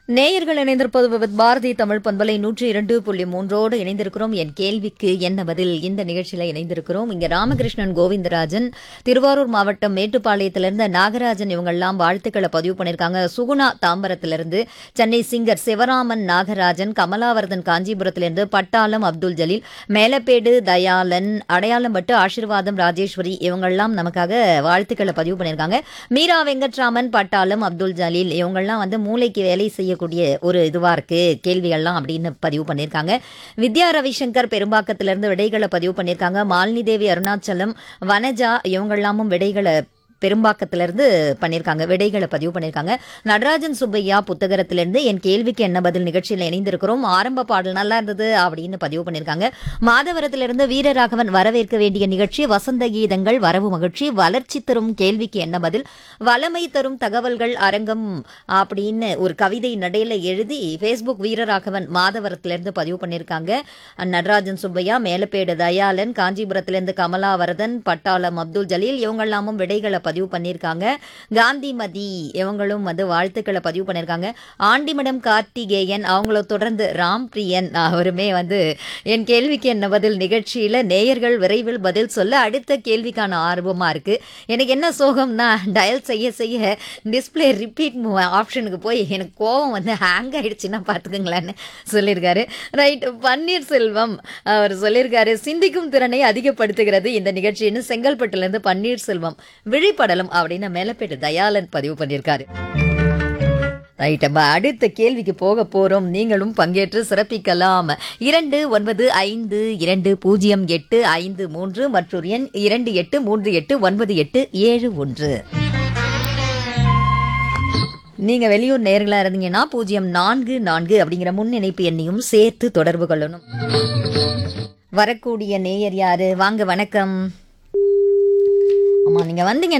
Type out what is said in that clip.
நேயர்கள் இணைந்திருப்பது வித் பாரதி தமிழ் பண்பலை நூற்றி இரண்டு புள்ளி மூன்றோடு இணைந்திருக்கிறோம் என் கேள்விக்கு என்ன பதில் இந்த நிகழ்ச்சியில இணைந்திருக்கிறோம் இங்க ராமகிருஷ்ணன் கோவிந்தராஜன் திருவாரூர் மாவட்டம் மேட்டுப்பாளையத்திலிருந்து நாகராஜன் இவங்கெல்லாம் வாழ்த்துக்களை பதிவு பண்ணியிருக்காங்க சுகுணா தாம்பரத்திலிருந்து சென்னை சிங்கர் சிவராமன் நாகராஜன் கமலாவர்தன் காஞ்சிபுரத்திலிருந்து பட்டாளம் அப்துல் ஜலீல் மேலப்பேடு தயாளன் அடையாளம்பட்டு ஆசீர்வாதம் ராஜேஸ்வரி இவங்கெல்லாம் நமக்காக வாழ்த்துக்களை பதிவு பண்ணியிருக்காங்க மீரா வெங்கட்ராமன் பட்டாளம் அப்துல் ஜலீல் இவங்கெல்லாம் வந்து மூளைக்கு வேலை செய்யக்கூடிய ஒரு இதுவா இருக்கு கேள்விகள்லாம் அப்படின்னு பதிவு பண்ணியிருக்காங்க வித்யா ரவிசங்கர் பெரும்பாக்கத்திலிருந்து விடைகளை பதிவு பண்ணியிருக்காங்க மாலினி தேவி அருணாச்சலம் வனஜா இவங்கெல்லாமும் விடைகளை பெரும்பாக்கத்திலிருந்து பண்ணியிருக்காங்க விடைகளை பதிவு பண்ணியிருக்காங்க நடராஜன் சுப்பையா புத்தகத்திலிருந்து என் கேள்விக்கு என்ன பதில் நிகழ்ச்சியில் இணைந்திருக்கிறோம் ஆரம்ப பாடல் நல்லா இருந்தது அப்படின்னு பதிவு பண்ணியிருக்காங்க மாதவரத்திலிருந்து வீரராகவன் வரவேற்க வேண்டிய நிகழ்ச்சி வசந்த கீதங்கள் வரவு மகிழ்ச்சி வளர்ச்சி தரும் கேள்விக்கு என்ன பதில் வளமை தரும் தகவல்கள் அரங்கம் அப்படின்னு ஒரு கவிதை நடையில எழுதி ஃபேஸ்புக் வீரராகவன் மாதவரத்திலிருந்து பதிவு பண்ணியிருக்காங்க நடராஜன் சுப்பையா மேலப்பேடு தயாளன் காஞ்சிபுரத்திலிருந்து கமலாவரதன் பட்டாளம் அப்துல் ஜலீல் இவங்கெல்லாமும் விடைகளை பதிவு பண்ணியிருக்காங்க காந்திமதி இவங்களும் வந்து வாழ்த்துக்களை பதிவு பண்ணியிருக்காங்க ஆண்டிமடம் கார்த்திகேயன் அவங்கள தொடர்ந்து ராம் பிரியன் அவருமே வந்து என் கேள்விக்கு என்ன பதில் நிகழ்ச்சியில நேயர்கள் விரைவில் பதில் சொல்ல அடுத்த கேள்விக்கான ஆர்வமா இருக்கு எனக்கு என்ன சோகம்னா டயல் செய்ய செய்ய டிஸ்பிளே ரிப்பீட் ஆப்ஷனுக்கு போய் எனக்கு கோவம் வந்து ஹேங் ஆயிடுச்சுன்னா பார்த்துக்குங்களேன்னு சொல்லியிருக்காரு ரைட் பன்னீர்செல்வம் அவர் சொல்லியிருக்காரு சிந்திக்கும் திறனை அதிகப்படுத்துகிறது இந்த நிகழ்ச்சின்னு செங்கல்பட்டுலேருந்து பன்னீர்செல்வம் விழிப்படலம் அப்படின்னு மேலப்பேட்டு தயாளன் பதிவு பண்ணியிருக்காரு ரைட் நம்ம அடுத்த கேள்விக்கு போக போறோம் நீங்களும் பங்கேற்று சிறப்பிக்கலாம் இரண்டு ஒன்பது ஐந்து இரண்டு பூஜ்ஜியம் எட்டு ஐந்து மூன்று மற்றொரு எண் இரண்டு எட்டு மூன்று எட்டு ஒன்பது எட்டு ஏழு ஒன்று நீங்க வெளியூர் நேர்களா இருந்தீங்கன்னா பூஜ்ஜியம் நான்கு நான்கு அப்படிங்கிற முன் இணைப்பு எண்ணையும் சேர்த்து தொடர்பு கொள்ளணும் வரக்கூடிய நேயர் யாரு வாங்க வணக்கம் ஆமா நீங்க வந்தீங்க